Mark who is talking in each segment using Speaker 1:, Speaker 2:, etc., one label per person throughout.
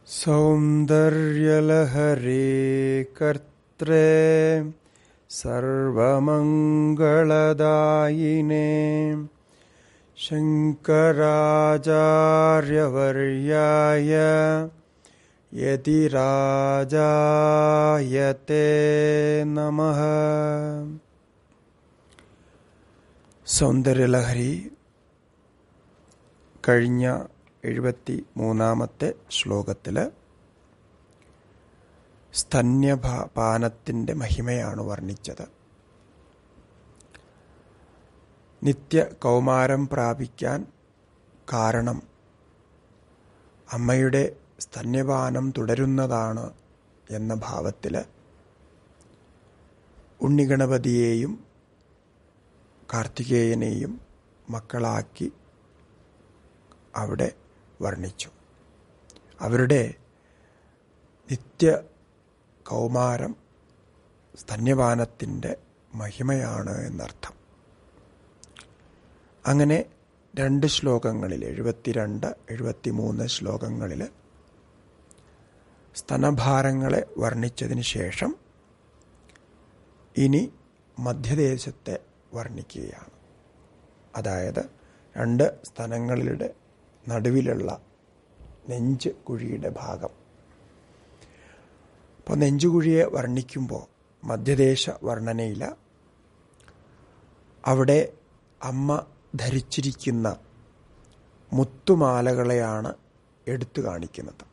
Speaker 1: सौन्दर्यलहरे कर्त्रे सर्वमङ्गलदायिने शङ्कराचार्यवर्याय यतिराजायते नमः സൗന്ദര്യലഹരി കഴിഞ്ഞ എഴുപത്തി മൂന്നാമത്തെ ശ്ലോകത്തിൽ സ്തന്യപാനത്തിൻ്റെ മഹിമയാണ് വർണ്ണിച്ചത് നിത്യ കൗമാരം പ്രാപിക്കാൻ കാരണം അമ്മയുടെ സ്തന്യപാനം തുടരുന്നതാണ് എന്ന ഭാവത്തിൽ ഉണ്ണിഗണപതിയെയും കാർത്തികേയനെയും മക്കളാക്കി അവിടെ വർണ്ണിച്ചു അവരുടെ നിത്യ കൗമാരം സ്തന്യപാനത്തിൻ്റെ മഹിമയാണ് എന്നർത്ഥം അങ്ങനെ രണ്ട് ശ്ലോകങ്ങളിൽ എഴുപത്തിരണ്ട് എഴുപത്തിമൂന്ന് ശ്ലോകങ്ങളിൽ സ്തനഭാരങ്ങളെ വർണ്ണിച്ചതിന് ശേഷം ഇനി മധ്യദേശത്തെ വർണ്ണിക്കുകയാണ് അതായത് രണ്ട് സ്ഥലങ്ങളുടെ നടുവിലുള്ള നെഞ്ച് കുഴിയുടെ ഭാഗം അപ്പോൾ നെഞ്ചുകുഴിയെ വർണ്ണിക്കുമ്പോൾ മധ്യദേശ വർണ്ണനയിൽ അവിടെ അമ്മ ധരിച്ചിരിക്കുന്ന മുത്തുമാലകളെയാണ് എടുത്തു കാണിക്കുന്നത്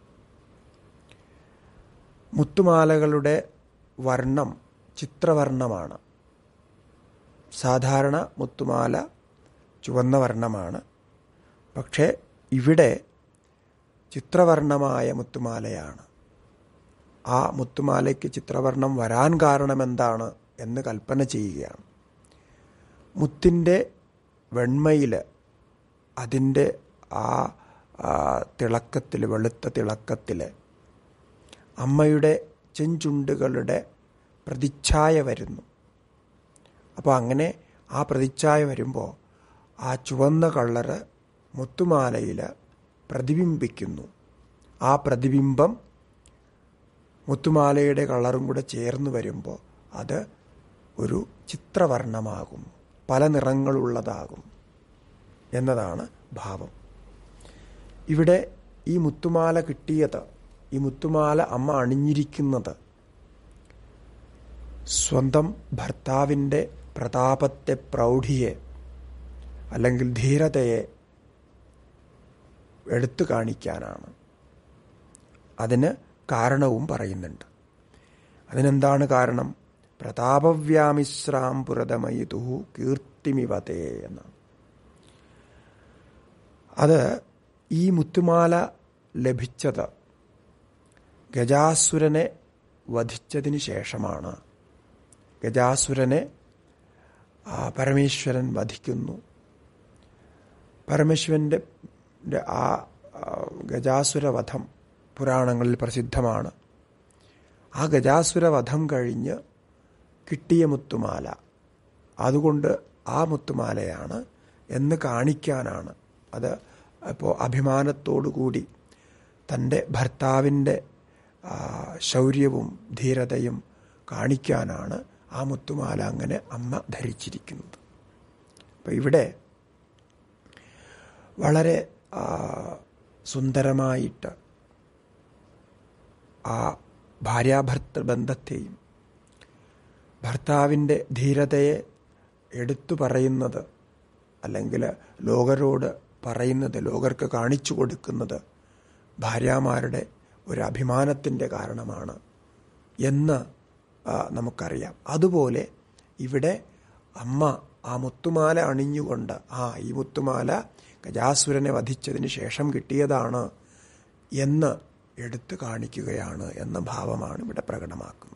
Speaker 1: മുത്തുമാലകളുടെ വർണ്ണം ചിത്രവർണ്ണമാണ് സാധാരണ മുത്തുമാല ചുവന്ന വർണ്ണമാണ് പക്ഷേ ഇവിടെ ചിത്രവർണ്ണമായ മുത്തുമാലയാണ് ആ മുത്തുമാലയ്ക്ക് ചിത്രവർണ്ണം വരാൻ കാരണമെന്താണ് എന്ന് കൽപ്പന ചെയ്യുകയാണ് മുത്തിൻ്റെ വെണ്മയിൽ അതിൻ്റെ ആ തിളക്കത്തിൽ വെളുത്ത തിളക്കത്തിൽ അമ്മയുടെ ചെഞ്ചുണ്ടുകളുടെ പ്രതിച്ഛായ വരുന്നു അപ്പോൾ അങ്ങനെ ആ പ്രതിച്ഛായ വരുമ്പോൾ ആ ചുവന്ന കളറ് മുത്തുമാലയിൽ പ്രതിബിംബിക്കുന്നു ആ പ്രതിബിംബം മുത്തുമാലയുടെ കളറും കൂടെ ചേർന്ന് വരുമ്പോൾ അത് ഒരു ചിത്രവർണ്ണമാകും പല നിറങ്ങളുള്ളതാകും എന്നതാണ് ഭാവം ഇവിടെ ഈ മുത്തുമാല കിട്ടിയത് ഈ മുത്തുമാല അമ്മ അണിഞ്ഞിരിക്കുന്നത് സ്വന്തം ഭർത്താവിൻ്റെ പ്രതാപത്തെ പ്രൗഢിയെ അല്ലെങ്കിൽ ധീരതയെ എടുത്തു കാണിക്കാനാണ് അതിന് കാരണവും പറയുന്നുണ്ട് അതിനെന്താണ് കാരണം പ്രതാപവ്യാമിശ്രാം പുരതമയിതു കീർത്തിമിവതേ എന്നാണ് അത് ഈ മുത്തുമാല ലഭിച്ചത് ഗജാസുരനെ വധിച്ചതിന് ശേഷമാണ് ഗജാസുരനെ പരമേശ്വരൻ വധിക്കുന്നു പരമേശ്വരൻ്റെ ആ ഗജാസുരവധം പുരാണങ്ങളിൽ പ്രസിദ്ധമാണ് ആ ഗജാസുരവധം കഴിഞ്ഞ് കിട്ടിയ മുത്തുമാല അതുകൊണ്ട് ആ മുത്തുമാലയാണ് എന്ന് കാണിക്കാനാണ് അത് ഇപ്പോൾ അഭിമാനത്തോടുകൂടി തൻ്റെ ഭർത്താവിൻ്റെ ശൗര്യവും ധീരതയും കാണിക്കാനാണ് ആ മുത്തുമാല അങ്ങനെ അമ്മ ധരിച്ചിരിക്കുന്നത് അപ്പം ഇവിടെ വളരെ സുന്ദരമായിട്ട് ആ ഭാര്യാഭർത്തൃ ബന്ധത്തെയും ഭർത്താവിൻ്റെ ധീരതയെ എടുത്തു പറയുന്നത് അല്ലെങ്കിൽ ലോകരോട് പറയുന്നത് ലോകർക്ക് കാണിച്ചു കൊടുക്കുന്നത് ഭാര്യാമാരുടെ ഒരു അഭിമാനത്തിൻ്റെ കാരണമാണ് എന്ന് നമുക്കറിയാം അതുപോലെ ഇവിടെ അമ്മ ആ മുത്തുമാല അണിഞ്ഞുകൊണ്ട് ആ ഈ മുത്തുമാല ഗജാസുരനെ വധിച്ചതിന് ശേഷം കിട്ടിയതാണ് എന്ന് എടുത്തു കാണിക്കുകയാണ് എന്ന ഭാവമാണ് ഇവിടെ പ്രകടമാക്കുന്നത്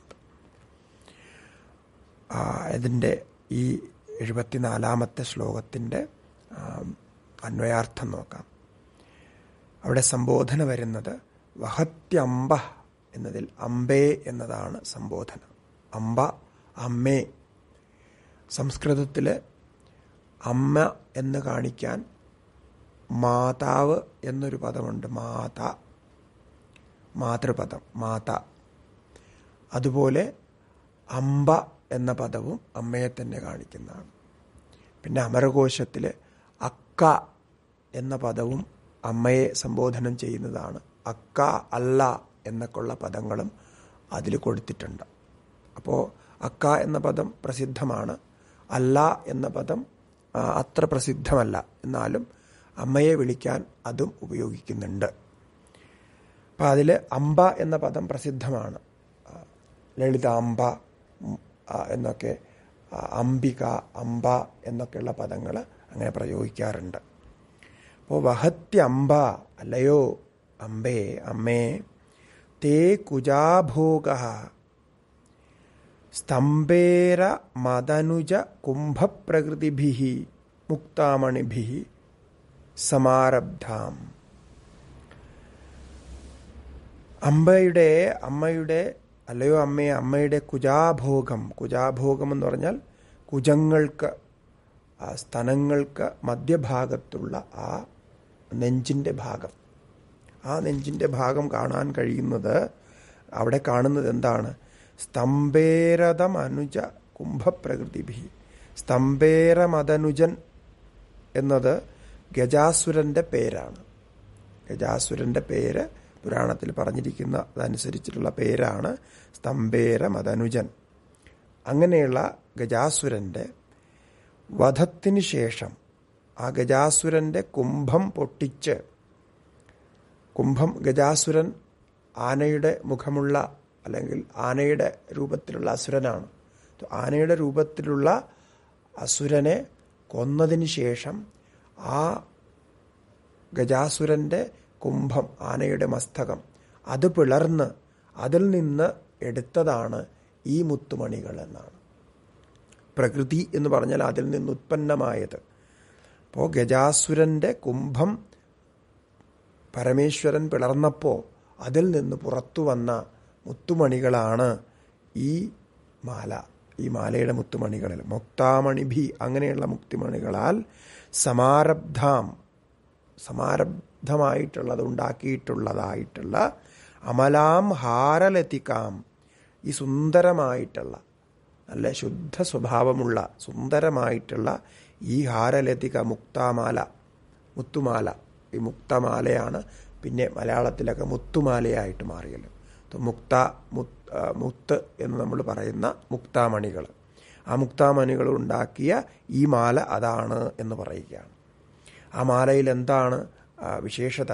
Speaker 1: ഇതിൻ്റെ ഈ എഴുപത്തിനാലാമത്തെ ശ്ലോകത്തിൻ്റെ അന്വയാർത്ഥം നോക്കാം അവിടെ സംബോധന വരുന്നത് വഹത്യംബ എന്നതിൽ അമ്പേ എന്നതാണ് സംബോധന അമ്പ അമ്മേ സംസ്കൃതത്തിൽ അമ്മ എന്ന് കാണിക്കാൻ മാതാവ് എന്നൊരു പദമുണ്ട് മാത മാതൃപദം മാത അതുപോലെ അമ്പ എന്ന പദവും അമ്മയെ തന്നെ കാണിക്കുന്നതാണ് പിന്നെ അമരകോശത്തിൽ അക്ക എന്ന പദവും അമ്മയെ സംബോധനം ചെയ്യുന്നതാണ് അക്ക അല്ല എന്നൊക്കെയുള്ള പദങ്ങളും അതിൽ കൊടുത്തിട്ടുണ്ട് അപ്പോൾ അക്ക എന്ന പദം പ്രസിദ്ധമാണ് അല്ല എന്ന പദം ആ, അത്ര പ്രസിദ്ധമല്ല എന്നാലും അമ്മയെ വിളിക്കാൻ അതും ഉപയോഗിക്കുന്നുണ്ട് അപ്പം അതിൽ അമ്പ എന്ന പദം പ്രസിദ്ധമാണ് ആ, ലളിതാംബ ഉം, ആ, എന്നൊക്കെ ആ, അംബിക അംബ എന്നൊക്കെയുള്ള പദങ്ങൾ അങ്ങനെ പ്രയോഗിക്കാറുണ്ട് അപ്പോൾ വഹത്യംബ അല്ലയോ അമ്പേ അമ്മേ തേ കുജാഭോഗ സ്തംഭേര മദനുജ കുംഭപ്രകൃതിഭി മുക്താമണിഭി സമാരബ്ധാം അമ്പയുടെ അമ്മയുടെ അല്ലയോ അമ്മയെ അമ്മയുടെ കുജാഭോഗം കുജാഭോഗം എന്ന് പറഞ്ഞാൽ കുജങ്ങൾക്ക് ആ സ്തനങ്ങൾക്ക് മധ്യഭാഗത്തുള്ള ആ നെഞ്ചിൻ്റെ ഭാഗം ആ നെഞ്ചിൻ്റെ ഭാഗം കാണാൻ കഴിയുന്നത് അവിടെ കാണുന്നത് എന്താണ് സ്തംഭേരതമനുജ കുംഭപ്രകൃതിഭി സ്തംഭേരമതനുജൻ എന്നത് ഗജാസുരന്റെ പേരാണ് ഗജാസുരന്റെ പേര് പുരാണത്തിൽ പറഞ്ഞിരിക്കുന്ന അതനുസരിച്ചിട്ടുള്ള പേരാണ് സ്തംഭേര മതനുജൻ അങ്ങനെയുള്ള ഗജാസുരന്റെ വധത്തിന് ശേഷം ആ ഗജാസുരന്റെ കുംഭം പൊട്ടിച്ച് കുംഭം ഗജാസുരൻ ആനയുടെ മുഖമുള്ള അല്ലെങ്കിൽ ആനയുടെ രൂപത്തിലുള്ള അസുരനാണ് ആനയുടെ രൂപത്തിലുള്ള അസുരനെ കൊന്നതിന് ശേഷം ആ ഗജാസുരന്റെ കുംഭം ആനയുടെ മസ്തകം അത് പിളർന്ന് അതിൽ നിന്ന് എടുത്തതാണ് ഈ മുത്തുമണികൾ എന്നാണ് പ്രകൃതി എന്ന് പറഞ്ഞാൽ അതിൽ നിന്ന് ഉത്പന്നമായത് അപ്പോൾ ഗജാസുരന്റെ കുംഭം പരമേശ്വരൻ പിളർന്നപ്പോൾ അതിൽ നിന്ന് പുറത്തു വന്ന മുത്തുമണികളാണ് ഈ മാല ഈ മാലയുടെ മുത്തുമണികളിൽ മുക്താമണിഭി അങ്ങനെയുള്ള മുക്തിമണികളാൽ സമാരബ്ധാം സമാരബ്ധമായിട്ടുള്ളത് ഉണ്ടാക്കിയിട്ടുള്ളതായിട്ടുള്ള അമലാം ഹാരലതികാം ഈ സുന്ദരമായിട്ടുള്ള നല്ല ശുദ്ധ സ്വഭാവമുള്ള സുന്ദരമായിട്ടുള്ള ഈ ഹാരലതിക മുക്താമാല മുത്തുമാല ഈ മുക്തമാലയാണ് പിന്നെ മലയാളത്തിലൊക്കെ മുത്തുമാലയായിട്ട് മാറിയല്ലോ അപ്പോൾ മുക്ത മുത്ത് ആ, മുത്ത് എന്ന് നമ്മൾ പറയുന്ന മുക്താമണികൾ ആ മുക്താമണികൾ ഉണ്ടാക്കിയ ഈ മാല അതാണ് എന്ന് പറയുകയാണ് ആ മാലയിൽ എന്താണ് ആ, വിശേഷത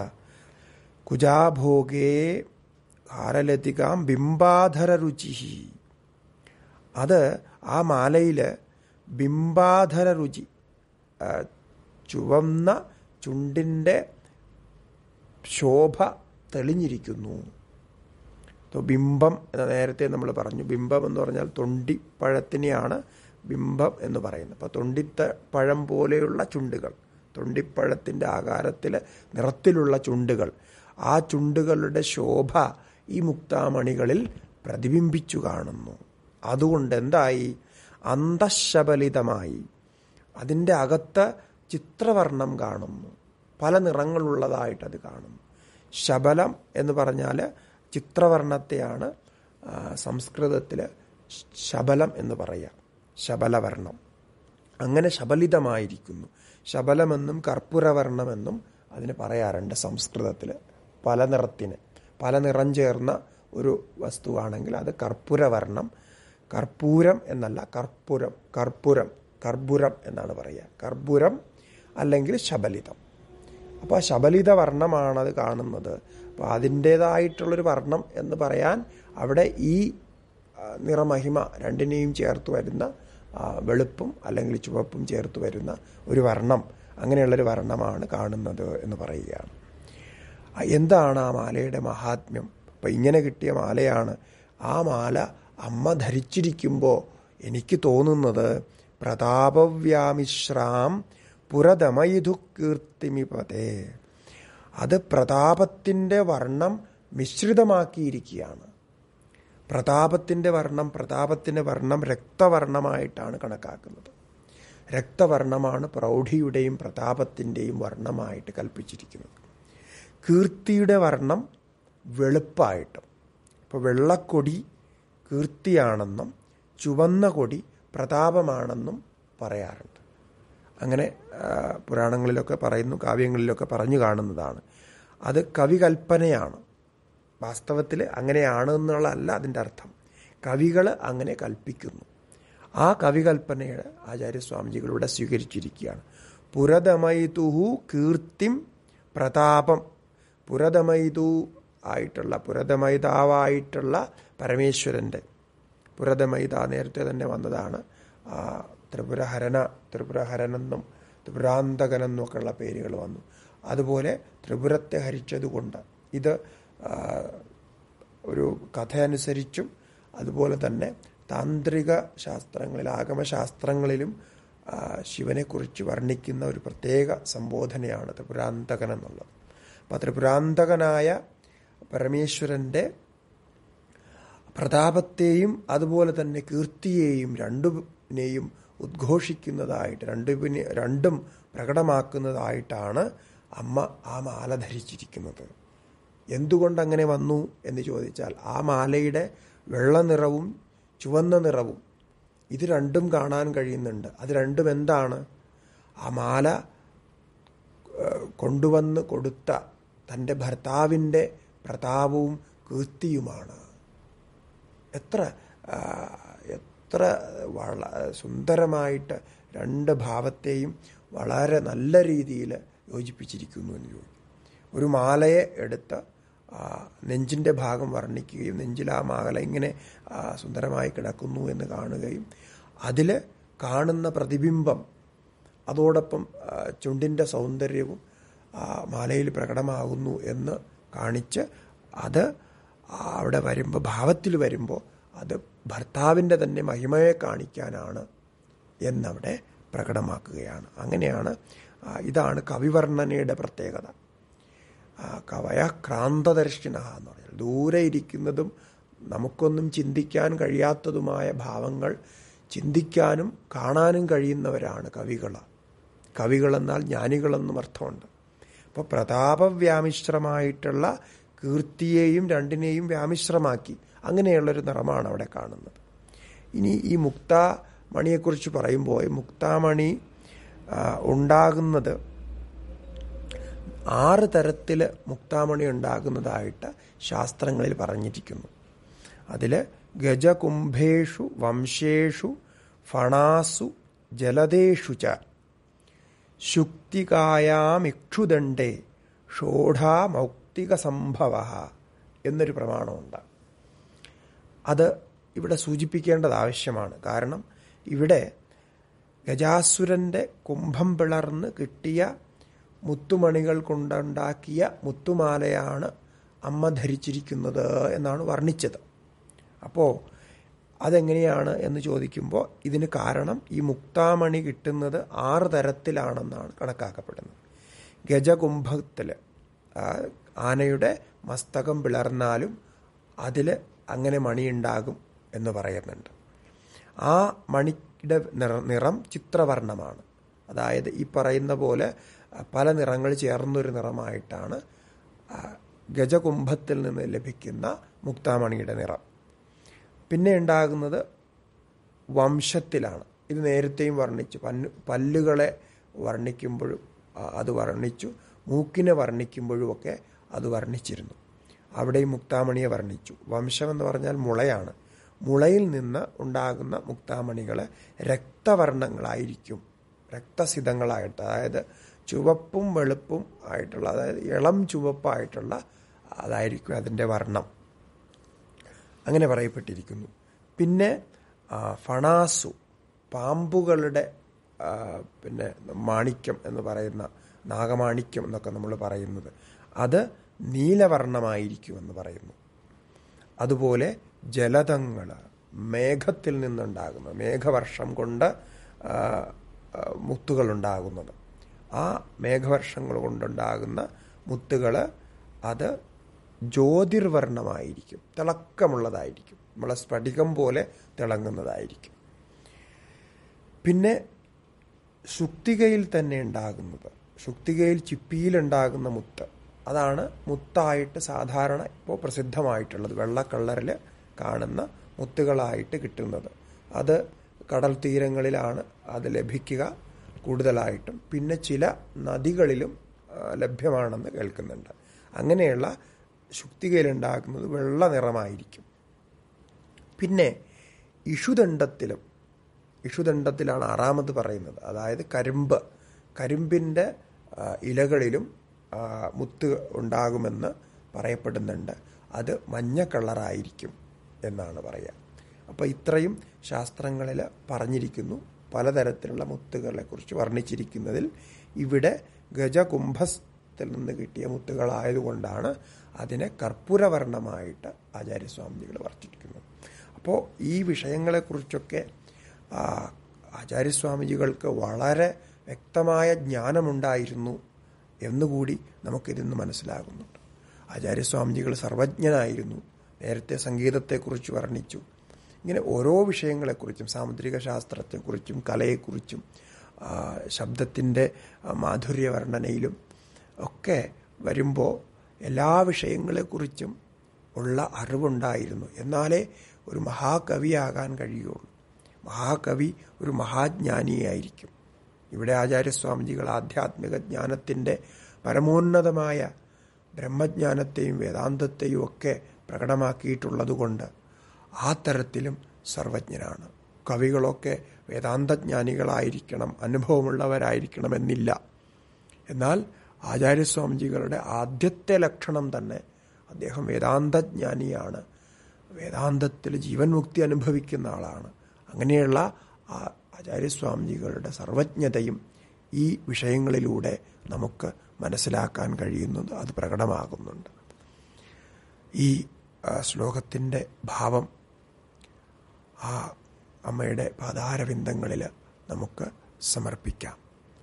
Speaker 1: കുജാഭോഗേ ഹാരലതികാം ബിംബാധര രുചി അത് ആ മാലയിൽ ബിംബാധര രുചി ആ, ചുവന്ന ചുണ്ടിൻ്റെ ശോഭ തെളിഞ്ഞിരിക്കുന്നു അപ്പോൾ ബിംബം എന്ന് നേരത്തെ നമ്മൾ പറഞ്ഞു ബിംബം എന്ന് പറഞ്ഞാൽ തൊണ്ടിപ്പഴത്തിനെയാണ് ബിംബം എന്ന് പറയുന്നത് അപ്പോൾ തൊണ്ടിത്ത പഴം പോലെയുള്ള ചുണ്ടുകൾ തൊണ്ടിപ്പഴത്തിൻ്റെ ആകാരത്തിൽ നിറത്തിലുള്ള ചുണ്ടുകൾ ആ ചുണ്ടുകളുടെ ശോഭ ഈ മുക്താമണികളിൽ പ്രതിബിംബിച്ചു കാണുന്നു അതുകൊണ്ട് എന്തായി അന്തശബലിതമായി അതിൻ്റെ അകത്ത് ചിത്രവർണം കാണുന്നു പല നിറങ്ങളുള്ളതായിട്ട് അത് കാണുന്നു ശബലം എന്ന് പറഞ്ഞാൽ ചിത്രവർണത്തെയാണ് സംസ്കൃതത്തിൽ ശബലം എന്ന് പറയുക ശബലവർണം അങ്ങനെ ശബലിതമായിരിക്കുന്നു ശബലമെന്നും കർപ്പൂരവർണ്ണമെന്നും അതിന് പറയാറുണ്ട് സംസ്കൃതത്തിൽ പല നിറത്തിന് പല നിറം ചേർന്ന ഒരു വസ്തുവാണെങ്കിൽ അത് കർപ്പൂരവർണം കർപ്പൂരം എന്നല്ല കർപ്പൂരം കർപ്പൂരം കർപ്പൂരം എന്നാണ് പറയുക കർപ്പൂരം അല്ലെങ്കിൽ ശബലിതം അപ്പോൾ ആ ശബലിത വർണ്ണമാണത് കാണുന്നത് അപ്പോൾ അതിൻ്റേതായിട്ടുള്ളൊരു വർണ്ണം എന്ന് പറയാൻ അവിടെ ഈ ആ, നിറമഹിമ രണ്ടിനെയും ചേർത്ത് വരുന്ന ആ, വെളുപ്പും അല്ലെങ്കിൽ ചുവപ്പും ചേർത്ത് വരുന്ന ഒരു വർണ്ണം അങ്ങനെയുള്ളൊരു വർണ്ണമാണ് കാണുന്നത് എന്ന് പറയുകയാണ് ആ, എന്താണ് ആ മാലയുടെ മഹാത്മ്യം അപ്പം ഇങ്ങനെ കിട്ടിയ മാലയാണ് ആ മാല അമ്മ ധരിച്ചിരിക്കുമ്പോൾ എനിക്ക് തോന്നുന്നത് പ്രതാപവ്യാമിശ്രാം പുരതമയിധു കീർത്തിമിപതേ അത് പ്രതാപത്തിൻ്റെ വർണ്ണം മിശ്രിതമാക്കിയിരിക്കുകയാണ് പ്രതാപത്തിൻ്റെ വർണ്ണം പ്രതാപത്തിൻ്റെ വർണ്ണം രക്തവർണ്ണമായിട്ടാണ് കണക്കാക്കുന്നത് രക്തവർണ്ണമാണ് പ്രൗഢിയുടെയും പ്രതാപത്തിൻ്റെയും വർണ്ണമായിട്ട് കൽപ്പിച്ചിരിക്കുന്നത് കീർത്തിയുടെ വർണ്ണം വെളുപ്പായിട്ടും ഇപ്പോൾ വെള്ളക്കൊടി കീർത്തിയാണെന്നും ചുവന്ന കൊടി പ്രതാപമാണെന്നും പറയാറുണ്ട് അങ്ങനെ ആ, പുരാണങ്ങളിലൊക്കെ പറയുന്നു കാവ്യങ്ങളിലൊക്കെ പറഞ്ഞു കാണുന്നതാണ് അത് കവികൽപ്പനയാണ് വാസ്തവത്തിൽ അങ്ങനെയാണ് എന്നുള്ളതല്ല അതിൻ്റെ അർത്ഥം കവികൾ അങ്ങനെ കൽപ്പിക്കുന്നു ആ കവികൽപ്പനയുടെ ആചാര്യസ്വാമിജികളിവിടെ സ്വീകരിച്ചിരിക്കുകയാണ് പുരതമൈതുഹു കീർത്തിം പ്രതാപം പുരതമൈതു ആയിട്ടുള്ള പുരതമൈതാവായിട്ടുള്ള പരമേശ്വരൻ്റെ പുരതമൈത നേരത്തെ തന്നെ വന്നതാണ് ആ, ത്രിപുരഹരന ത്രിപുരഹരനെന്നും ത്രിപുരാന്തകനെന്നും ഒക്കെയുള്ള പേരുകൾ വന്നു അതുപോലെ ത്രിപുരത്തെ ഹരിച്ചതുകൊണ്ട് ഇത് ആ, ഒരു കഥയനുസരിച്ചും അതുപോലെ തന്നെ താന്ത്രിക ശാസ്ത്രങ്ങളിൽ ആഗമശാസ്ത്രങ്ങളിലും ആ, ശിവനെക്കുറിച്ച് വർണ്ണിക്കുന്ന ഒരു പ്രത്യേക സംബോധനയാണ് ത്രിപുരാന്തകൻ എന്നുള്ളത് അപ്പം ത്രിപുരാന്തകനായ പരമേശ്വരൻ്റെ പ്രതാപത്തെയും അതുപോലെ തന്നെ കീർത്തിയെയും രണ്ടിനെയും ഉദ്ഘോഷിക്കുന്നതായിട്ട് രണ്ടുവിനെ രണ്ടും പ്രകടമാക്കുന്നതായിട്ടാണ് അമ്മ ആ മാല ധരിച്ചിരിക്കുന്നത് എന്തുകൊണ്ട് അങ്ങനെ വന്നു എന്ന് ചോദിച്ചാൽ ആ മാലയുടെ വെള്ള നിറവും ചുവന്ന നിറവും ഇത് രണ്ടും കാണാൻ കഴിയുന്നുണ്ട് അത് രണ്ടും എന്താണ് ആ മാല ഏഹ്, കൊണ്ടുവന്ന് കൊടുത്ത തൻ്റെ ഭർത്താവിൻ്റെ പ്രതാപവും കീർത്തിയുമാണ് എത്ര ആ, എത്ര വള സുന്ദരമായിട്ട് രണ്ട് ഭാവത്തെയും വളരെ നല്ല രീതിയിൽ യോജിപ്പിച്ചിരിക്കുന്നു എന്ന് ചോദിക്കും ഒരു മാലയെ എടുത്ത് ആ, നെഞ്ചിൻ്റെ ഭാഗം വർണ്ണിക്കുകയും നെഞ്ചിൽ ആ മാല ഇങ്ങനെ ആ, സുന്ദരമായി കിടക്കുന്നു എന്ന് കാണുകയും അതിൽ കാണുന്ന പ്രതിബിംബം അതോടൊപ്പം ആ, ചുണ്ടിൻ്റെ സൗന്ദര്യവും ആ, മാലയിൽ പ്രകടമാകുന്നു എന്ന് കാണിച്ച് അത് അവിടെ വരുമ്പോൾ ഭാവത്തിൽ വരുമ്പോൾ അത് ഭർത്താവിൻ്റെ തന്നെ മഹിമയെ കാണിക്കാനാണ് എന്നവിടെ പ്രകടമാക്കുകയാണ് അങ്ങനെയാണ് ആ, ഇതാണ് കവിവർണ്ണനയുടെ പ്രത്യേകത ആ, കവയ ക്രാന്തദർശിന എന്ന് പറഞ്ഞാൽ ദൂരെ ഇരിക്കുന്നതും നമുക്കൊന്നും ചിന്തിക്കാൻ കഴിയാത്തതുമായ ഭാവങ്ങൾ ചിന്തിക്കാനും കാണാനും കഴിയുന്നവരാണ് കവികൾ കവികളെന്നാൽ ജ്ഞാനികളെന്നും അർത്ഥമുണ്ട് അപ്പോൾ പ്രതാപവ്യാമിശ്രമായിട്ടുള്ള കീർത്തിയെയും രണ്ടിനെയും വ്യാമിശ്രമാക്കി അങ്ങനെയുള്ളൊരു നിറമാണ് അവിടെ കാണുന്നത് ഇനി ഈ മുക്താമണിയെക്കുറിച്ച് പറയുമ്പോൾ ഈ മുക്താമണി ആ, ഉണ്ടാകുന്നത് ആറ് തരത്തിൽ മുക്താമണി ഉണ്ടാകുന്നതായിട്ട് ശാസ്ത്രങ്ങളിൽ പറഞ്ഞിരിക്കുന്നു അതിൽ ഗജകുംഭേഷു വംശേഷു ഫണാസു ജലദേഷു ച ശുക്തികായാമിക്ഷുദണ്ഡേ ഷോഢാമൗക്തിക സംഭവ എന്നൊരു പ്രമാണമുണ്ട് അത് ഇവിടെ സൂചിപ്പിക്കേണ്ടത് ആവശ്യമാണ് കാരണം ഇവിടെ ഗജാസുരന്റെ കുംഭം പിളർന്ന് കിട്ടിയ മുത്തുമണികൾ കൊണ്ടുണ്ടാക്കിയ മുത്തുമാലയാണ് അമ്മ ധരിച്ചിരിക്കുന്നത് എന്നാണ് വർണ്ണിച്ചത് അപ്പോൾ അതെങ്ങനെയാണ് എന്ന് ചോദിക്കുമ്പോൾ ഇതിന് കാരണം ഈ മുക്താമണി കിട്ടുന്നത് ആറ് തരത്തിലാണെന്നാണ് കണക്കാക്കപ്പെടുന്നത് ഗജകുംഭത്തിൽ ആനയുടെ മസ്തകം പിളർന്നാലും അതിൽ അങ്ങനെ മണിയുണ്ടാകും എന്ന് പറയുന്നുണ്ട് ആ മണിയുടെ നിറ നിറം ചിത്രവർണ്ണമാണ് അതായത് ഈ പറയുന്ന പോലെ പല നിറങ്ങൾ ചേർന്നൊരു നിറമായിട്ടാണ് ആ, ഗജകുംഭത്തിൽ നിന്ന് ലഭിക്കുന്ന മുക്താമണിയുടെ നിറം പിന്നെ ഉണ്ടാകുന്നത് വംശത്തിലാണ് ഇത് നേരത്തെയും വർണ്ണിച്ചു പല്ല് പല്ലുകളെ വർണ്ണിക്കുമ്പോഴും ആ, അത് വർണ്ണിച്ചു മൂക്കിനെ വർണ്ണിക്കുമ്പോഴുമൊക്കെ അത് വർണ്ണിച്ചിരുന്നു അവിടെയും മുക്താമണിയെ വർണ്ണിച്ചു വംശം എന്ന് പറഞ്ഞാൽ മുളയാണ് മുളയിൽ നിന്ന് ഉണ്ടാകുന്ന മുക്താമണികൾ രക്തവർണ്ണങ്ങളായിരിക്കും രക്തസിതങ്ങളായിട്ട് അതായത് ചുവപ്പും വെളുപ്പും ആയിട്ടുള്ള അതായത് ഇളം ചുവപ്പായിട്ടുള്ള അതായിരിക്കും അതിൻ്റെ വർണ്ണം അങ്ങനെ പറയപ്പെട്ടിരിക്കുന്നു പിന്നെ ആ, ഫണാസു പാമ്പുകളുടെ ആ, പിന്നെ മാണിക്യം എന്ന് പറയുന്ന നാഗമാണിക്യം എന്നൊക്കെ നമ്മൾ പറയുന്നത് അത് നീലവർണ്ണമായിരിക്കുമെന്ന് പറയുന്നു അതുപോലെ ജലതങ്ങൾ മേഘത്തിൽ നിന്നുണ്ടാകുന്ന മേഘവർഷം കൊണ്ട് ആ, ആ, മുത്തുകളുണ്ടാകുന്നത് ആ മേഘവർഷങ്ങൾ കൊണ്ടുണ്ടാകുന്ന മുത്തുകൾ അത് ജ്യോതിർവർണ്ണമായിരിക്കും തിളക്കമുള്ളതായിരിക്കും നമ്മളെ സ്ഫടികം പോലെ തിളങ്ങുന്നതായിരിക്കും പിന്നെ ശുക്തികയിൽ തന്നെ ഉണ്ടാകുന്നത് ശുക്തികയിൽ ചിപ്പിയിലുണ്ടാകുന്ന മുത്ത് അതാണ് മുത്തായിട്ട് സാധാരണ ഇപ്പോൾ പ്രസിദ്ധമായിട്ടുള്ളത് വെള്ള കളറിൽ കാണുന്ന മുത്തുകളായിട്ട് കിട്ടുന്നത് അത് കടൽ തീരങ്ങളിലാണ് അത് ലഭിക്കുക കൂടുതലായിട്ടും പിന്നെ ചില നദികളിലും ആ, ലഭ്യമാണെന്ന് കേൾക്കുന്നുണ്ട് അങ്ങനെയുള്ള ശുക്തികയിലുണ്ടാക്കുന്നത് വെള്ള നിറമായിരിക്കും പിന്നെ ഇഷുദണ്ഡത്തിലും ഇഷുദണ്ഡത്തിലാണ് ആറാമത് പറയുന്നത് അതായത് കരിമ്പ് കരിമ്പിൻ്റെ ആ, ഇലകളിലും ആ, മുത്ത് ഉണ്ടാകുമെന്ന് പറയപ്പെടുന്നുണ്ട് അത് മഞ്ഞ കളറായിരിക്കും എന്നാണ് പറയുക അപ്പോൾ ഇത്രയും ശാസ്ത്രങ്ങളിൽ പറഞ്ഞിരിക്കുന്നു പലതരത്തിലുള്ള മുത്തുകളെക്കുറിച്ച് വർണ്ണിച്ചിരിക്കുന്നതിൽ ഇവിടെ ഗജകുംഭത്തിൽ നിന്ന് കിട്ടിയ മുത്തുകളായതുകൊണ്ടാണ് അതിനെ കർപ്പൂരവർണ്ണമായിട്ട് ആചാര്യസ്വാമികൾ വർണ്ണിച്ചിരിക്കുന്നത് അപ്പോൾ ഈ വിഷയങ്ങളെക്കുറിച്ചൊക്കെ ആ, ആചാര്യസ്വാമിജികൾക്ക് വളരെ വ്യക്തമായ ജ്ഞാനമുണ്ടായിരുന്നു എന്നുകൂടി നമുക്കിതിന്ന് മനസ്സിലാകുന്നുണ്ട് ആചാര്യസ്വാമിജികൾ സർവജ്ഞനായിരുന്നു നേരത്തെ സംഗീതത്തെക്കുറിച്ച് വർണ്ണിച്ചു ഇങ്ങനെ ഓരോ വിഷയങ്ങളെക്കുറിച്ചും സാമുദ്രിക ശാസ്ത്രത്തെക്കുറിച്ചും കലയെക്കുറിച്ചും ആ, ശബ്ദത്തിൻ്റെ ആ, മാധുര്യ വർണ്ണനയിലും ഒക്കെ വരുമ്പോൾ എല്ലാ വിഷയങ്ങളെക്കുറിച്ചും ഉള്ള അറിവുണ്ടായിരുന്നു എന്നാലേ ഒരു മഹാകവിയാകാൻ കഴിയുള്ളൂ മഹാകവി ഒരു മഹാജ്ഞാനിയായിരിക്കും ഇവിടെ ആചാര്യസ്വാമിജികൾ ആധ്യാത്മിക ജ്ഞാനത്തിൻ്റെ പരമോന്നതമായ ബ്രഹ്മജ്ഞാനത്തെയും വേദാന്തത്തെയും ഒക്കെ പ്രകടമാക്കിയിട്ടുള്ളതുകൊണ്ട് ആ തരത്തിലും സർവജ്ഞനാണ് കവികളൊക്കെ വേദാന്തജ്ഞാനികളായിരിക്കണം അനുഭവമുള്ളവരായിരിക്കണമെന്നില്ല എന്നാൽ ആചാര്യസ്വാമിജികളുടെ ആദ്യത്തെ ലക്ഷണം തന്നെ അദ്ദേഹം വേദാന്തജ്ഞാനിയാണ് വേദാന്തത്തിൽ ജീവൻ മുക്തി അനുഭവിക്കുന്ന ആളാണ് അങ്ങനെയുള്ള ആ ആചാര്യസ്വാമിജികളുടെ സർവജ്ഞതയും ഈ വിഷയങ്ങളിലൂടെ നമുക്ക് മനസ്സിലാക്കാൻ കഴിയുന്നത് അത് പ്രകടമാകുന്നുണ്ട് ഈ ആ, ശ്ലോകത്തിൻ്റെ ഭാവം ആ അമ്മയുടെ പാതാരവിന്ദങ്ങളിൽ നമുക്ക് സമർപ്പിക്കാം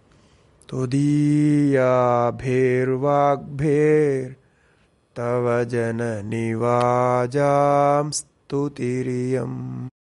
Speaker 1: തുദീയാഭേർവാഗ്ഭേർ തവ ജനനിവാജാം സ്തുതിരിയം